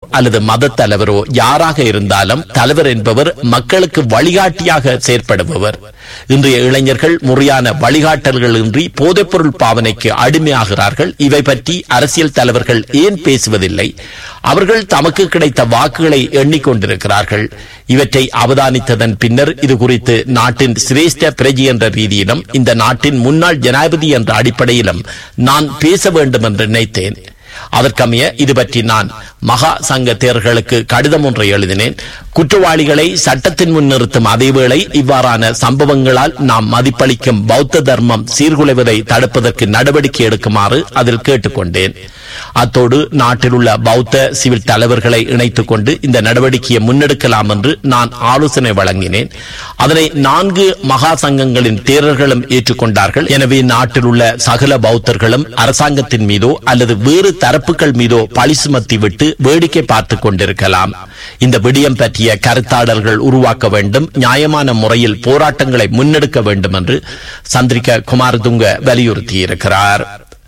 அல்லது மத தலைவரோ யாராக இருந்தாலும் தலைவர் என்பவர் மக்களுக்கு வழிகாட்டியாக செயற்படுபவர் இன்றைய இளைஞர்கள் முறையான வழிகாட்டல்கள் இன்றி போதைப்பொருள் பாவனைக்கு அடிமையாகிறார்கள் இவை பற்றி அரசியல் தலைவர்கள் ஏன் பேசுவதில்லை அவர்கள் தமக்கு கிடைத்த வாக்குகளை எண்ணிக்கொண்டிருக்கிறார்கள் இவற்றை அவதானித்ததன் பின்னர் இது குறித்து நாட்டின் சிரேஷ்ட பிரஜி என்ற ரீதியிலும் இந்த நாட்டின் முன்னாள் ஜனாதிபதி என்ற அடிப்படையிலும் நான் பேச வேண்டும் என்று நினைத்தேன் அதற்கமைய இது பற்றி நான் மகா சங்க தேர்களுக்கு கடிதம் ஒன்றை எழுதினேன் குற்றவாளிகளை சட்டத்தின் முன் நிறுத்தும் அதேவேளை இவ்வாறான சம்பவங்களால் நாம் மதிப்பளிக்கும் பௌத்த தர்மம் சீர்குலைவதை தடுப்பதற்கு நடவடிக்கை எடுக்குமாறு அதில் கேட்டுக்கொண்டேன் அத்தோடு நாட்டில் உள்ள பௌத்த சிவில் தலைவர்களை இணைத்துக் கொண்டு இந்த நடவடிக்கையை முன்னெடுக்கலாம் என்று நான் ஆலோசனை வழங்கினேன் அதனை நான்கு மகா சங்கங்களின் தேரர்களும் ஏற்றுக்கொண்டார்கள் எனவே நாட்டில் உள்ள சகல பௌத்தர்களும் அரசாங்கத்தின் மீதோ அல்லது வேறு தரப்புகள் மீதோ பழி சுமத்தி விட்டு வேடிக்கை பார்த்துக் கொண்டிருக்கலாம் இந்த விடயம் பற்றிய கருத்தாடல்கள் உருவாக்க வேண்டும் நியாயமான முறையில் போராட்டங்களை முன்னெடுக்க வேண்டும் என்று சந்திரிகா குமாரதுங்க வலியுறுத்தியிருக்கிறார்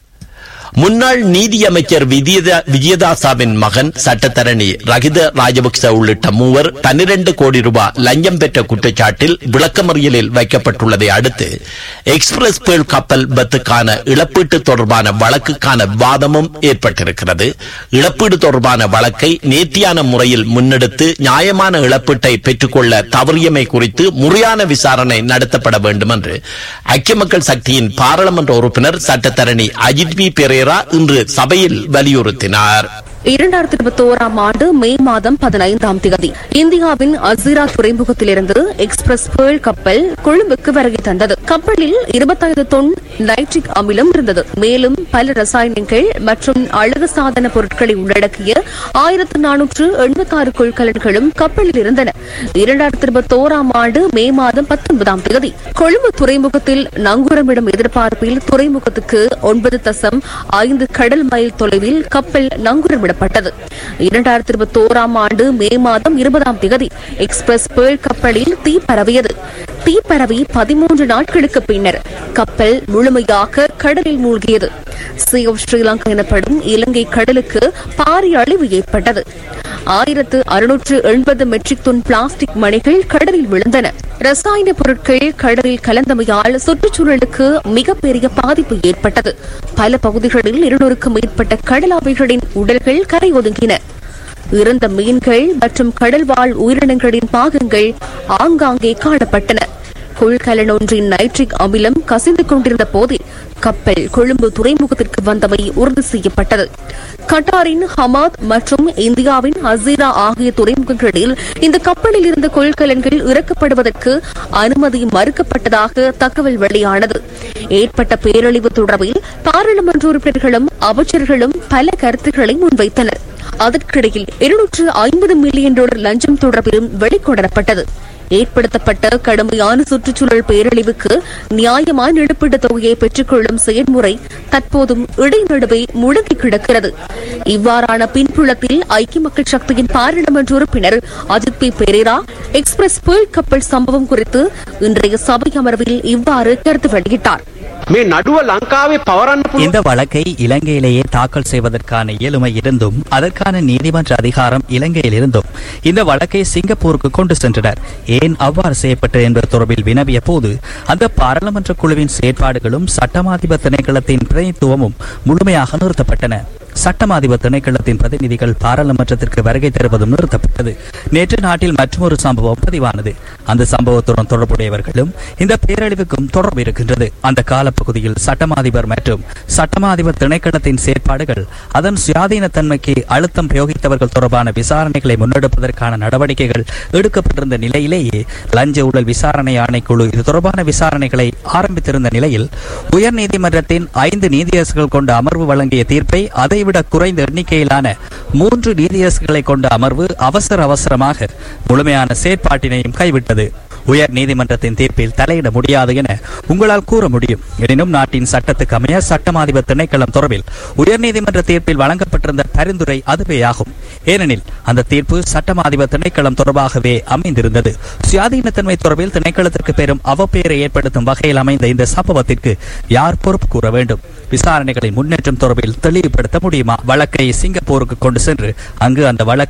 முன்னாள் நீதியமைச்சர் விஜயதா- விஜயதாசாவின் மகன் சட்டத்தரணி ரகித ராஜபக்ச உள்ளிட்ட மூவர் பன்னிரண்டு கோடி ரூபாய் லஞ்சம் பெற்ற குற்றச்சாட்டில் விளக்கமறியலில் வைக்கப்பட்டுள்ளதை அடுத்து எக்ஸ்பிரஸ் பேல் கப்பல் பத்துக்கான இழப்பீட்டு தொடர்பான வழக்குக்கான விவாதமும் ஏற்பட்டிருக்கிறது இழப்பீடு தொடர்பான வழக்கை நேர்த்தியான முறையில் முன்னெடுத்து நியாயமான இழப்பீட்டை பெற்றுக்கொள்ள தவறியமை குறித்து முறையான விசாரணை நடத்தப்பட வேண்டும் என்று ஐக்கிய மக்கள் சக்தியின் பாராளுமன்ற உறுப்பினர் சட்டத்தரணி அஜித் பி பெரேரா இன்று சபையில் வலியுறுத்தினார் இரண்டாயிரத்தி இருபத்தி ஓராம் ஆண்டு மே மாதம் பதினைந்தாம் தேதி இந்தியாவின் அசிரா துறைமுகத்திலிருந்து எக்ஸ்பிரஸ் பேர்ல் கப்பல் கொழும்புக்கு வருகை தந்தது கப்பலில் இருபத்தைந்து தொன் நைட்ரிக் அமிலம் இருந்தது மேலும் பல ரசாயனங்கள் மற்றும் அழகு சாதன பொருட்களை உள்ளடக்கிய ஆயிரத்து நானூற்று எண்பத்தாறு கொள்கலன்களும் கப்பலில் இருந்தன இரண்டாயிரத்தி இருபத்தி ஓராம் ஆண்டு மே மாதம் பத்தொன்பதாம் தேதி கொழும்பு துறைமுகத்தில் நங்கூரமிடும் எதிர்பார்ப்பில் துறைமுகத்துக்கு ஒன்பது தசம் ஐந்து கடல் மைல் தொலைவில் கப்பல் நங்கூரமிடப்பட்டது இரண்டாயிரத்தி இருபத்தி ஓராம் ஆண்டு மே மாதம் இருபதாம் தேதி எக்ஸ்பிரஸ் பேர்ல் கப்பலில் தீ பரவியது தீ பரவி பதிமூன்று நாட்களுக்கு பின்னர் கப்பல் முழுமையாக கடலில் மூழ்கியது சீ ஆஃப் ஸ்ரீலங்கா எனப்படும் இலங்கை கடலுக்கு பாரிய அழிவு ஏற்பட்டது ஆயிரத்து அறுநூற்று எண்பது மெட்ரிக் டன் பிளாஸ்டிக் மணிகள் கடலில் விழுந்தன ரசாயன பொருட்கள் கடலில் கலந்தமையால் சுற்றுச்சூழலுக்கு மிகப்பெரிய பாதிப்பு ஏற்பட்டது பல பகுதிகளில் இருநூறுக்கும் மேற்பட்ட கடலாவைகளின் உடல்கள் கரை ஒதுங்கின இறந்த மீன்கள் மற்றும் கடல்வாழ் உயிரினங்களின் பாகங்கள் ஆங்காங்கே காணப்பட்டன கொள்கலன் ஒன்றின் நைட்ரிக் அமிலம் கசிந்து கொண்டிருந்த போதே கப்பல் கொழும்பு துறைமுகத்திற்கு வந்தமை உறுதி செய்யப்பட்டது கட்டாரின் ஹமாத் மற்றும் இந்தியாவின் ஹசீரா ஆகிய துறைமுகங்களில் இந்த கப்பலில் இருந்த கொள்கலன்கள் இறக்கப்படுவதற்கு அனுமதி மறுக்கப்பட்டதாக தகவல் வெளியானது ஏற்பட்ட பேரழிவு தொடர்பில் பாராளுமன்ற உறுப்பினர்களும் அமைச்சர்களும் பல கருத்துக்களை முன்வைத்தனர் அதற்கிடையில் இருநூற்று ஐம்பது மில்லியன் டாலர் லஞ்சம் தொடர்பிலும் வெளிக்கொணரப்பட்டது ஏற்படுத்தப்பட்ட கடுமையான சுற்றுச்சூழல் பேரழிவுக்கு நியாயமான இழப்பீட்டு தொகையை பெற்றுக்கொள்ளும் செயல்முறை தற்போதும் இடைநடுவே முடங்கி கிடக்கிறது இவ்வாறான பின்புலத்தில் ஐக்கிய மக்கள் சக்தியின் பாராளுமன்ற உறுப்பினர் Ajith P Perera express pearl கப்பல் சம்பவம் குறித்து இன்றைய சபை அமர்வில் இவ்வாறு கருத்து வெளியிட்டார் මේ නඩුව ලංකාවේ පවරන්න පුළුවන් இந்த வழக்கை இலங்கையிலேயே தாக்கல் செய்வதற்கான இயலுமை இருந்தும் அதற்கான நீதிமன்ற அதிகாரம் இலங்கையில் இருந்தும் இந்த வழக்கை சிங்கப்பூருக்கு கொண்டு சென்றனர் ஏன் அவ்வாறு செய்யப்பட்டது என்பது தொடர்பில் வினவிய போது அந்த பாராளுமன்ற குழுவின் செயற்பாடுகளும் சட்டமாதிப திணைக்களத்தின் பிரதிநிதித்துவமும் முழுமையாக நிறுத்தப்பட்டன சட்டமாதிப திணைக்களத்தின் பிரதிநிதிகள் பாராளுமன்றத்திற்கு வருகை தருவதும் நிறுத்தப்பட்டது நேற்று நாட்டில் மற்றொரு சம்பவம் பதிவானது அந்த சம்பவத்துடன் தொடர்புடையவர்களும் இந்த பேரழிவுக்கும் தொடர்பு இருக்கின்றது அந்த காலப்பகுதியில் சட்டமாதிபர் மற்றும் சட்டமாதிபர் திணைக்களத்தின் செயற்பாடுகள் அதன் சுயாதீனத்தன்மைக்கு அழுத்தம் பிரயோகித்தவர்கள் தொடர்பான விசாரணைகளை முன்னெடுப்பதற்கான நடவடிக்கைகள் எடுக்கப்பட்டிருந்த நிலையிலேயே லஞ்ச ஊழல் விசாரணை ஆணைக்குழு இது தொடர்பான விசாரணைகளை ஆரம்பித்திருந்த நிலையில் உயர்நீதிமன்றத்தின் ஐந்து நீதியரசர்கள் கொண்ட அமர்வு வழங்கிய தீர்ப்பை அதைவிட குறைந்த எண்ணிக்கையிலான மூன்று நீதியரசர்களை கொண்ட அமர்வு அவசர அவசரமாக முழுமையான செயற்பாட்டினையும் கைவிட்டது உயர் நீதிமன்றத்தின் தீர்ப்பில் தலையிட முடியாது என உங்களால் கூற முடியும் எனினும் நாட்டின் சட்டத்துக்கு அமைய சட்டமாதிபர் திணைக்களம் தொடர்பில் உயர்நீதிமன்ற தீர்ப்பில் வழங்கப்பட்டிருந்த பரிந்துரை அதுவேயாகும் ஏனெனில் அந்த தீர்ப்பு சட்டமாதிபர் திணைக்களம் தொடர்பாகவே அமைந்திருந்தது சுயாதீனத்தன்மை தொடர்பில் திணைக்களத்திற்கு பெரும் அவப்பெயரை ஏற்படுத்தும் வகையில் அமைந்த இந்த சம்பவத்திற்கு யார் பொறுப்பு கூற வேண்டும் விசாரணைகளின் முன்னேற்றம் தொடர்பில் தெளிவுபடுத்த முடியுமா வழக்கை சிங்கப்பூருக்கு கொண்டு சென்று அங்கு அந்த வழக்கு